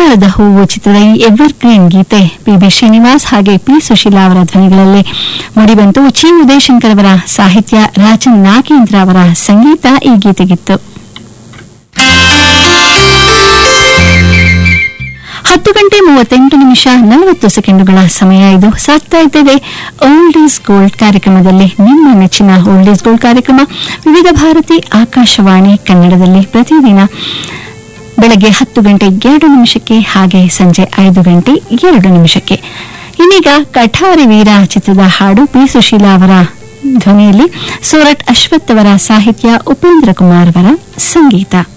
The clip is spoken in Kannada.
ಮಂದಾರದ ಹೂವು ಚಿತ್ರದ ಈ ಎವರ್ ಗ್ರೀನ್ ಗೀತೆ ಪಿ ಬಿ ಶ್ರೀನಿವಾಸ್ ಹಾಗೆ ಪಿ ಸುಶೀಲಾ ಅವರ ಧ್ವನಿಗಳಲ್ಲಿ ಮೂಡಿಬಂತು ಚಿ ಉದಯಶಂಕರ್ ಅವರ ಸಾಹಿತ್ಯ ರಾಜನ್ ನಾಗೇಂದ್ರ ಅವರ ಸಂಗೀತ ಈ ಗೀತೆಗಿತ್ತು ಹತ್ತು ಗಂಟೆ ಮೂವತ್ತೆಂಟು ನಿಮಿಷ ನಲವತ್ತು ಸೆಕೆಂಡುಗಳ ಸಮಯ ಇದು ಸಾಕ್ತಾ ಇದ್ದೇವೆ ಓಲ್ಡ್ ಈಸ್ ಗೋಲ್ಡ್ ಕಾರ್ಯಕ್ರಮದಲ್ಲಿ ನಿಮ್ಮ ನೆಚ್ಚಿನ ಓಲ್ಡ್ ಈಸ್ ಗೋಲ್ಡ್ ಕಾರ್ಯಕ್ರಮ ವಿವಿಧ ಭಾರತಿ ಆಕಾಶವಾಣಿ ಕನ್ನಡದಲ್ಲಿ ಪ್ರತಿದಿನ ಬೆಳಗ್ಗೆ ಹತ್ತು ಗಂಟೆ ಎರಡು ನಿಮಿಷಕ್ಕೆ ಹಾಗೆ ಸಂಜೆ ಐದು ಗಂಟೆ ಎರಡು ನಿಮಿಷಕ್ಕೆ ಇನ್ನೀಗ ಕಠಾರಿ ವೀರ ಚಿತ್ರದ ಹಾಡು ಪಿ ಸುಶೀಲಾ ಅವರ ಧ್ವನಿಯಲ್ಲಿ ಸೂರಟ್ ಅಶ್ವಥ್ ಅವರ ಸಾಹಿತ್ಯ ಉಪೇಂದ್ರ ಕುಮಾರ್ ಅವರ ಸಂಗೀತ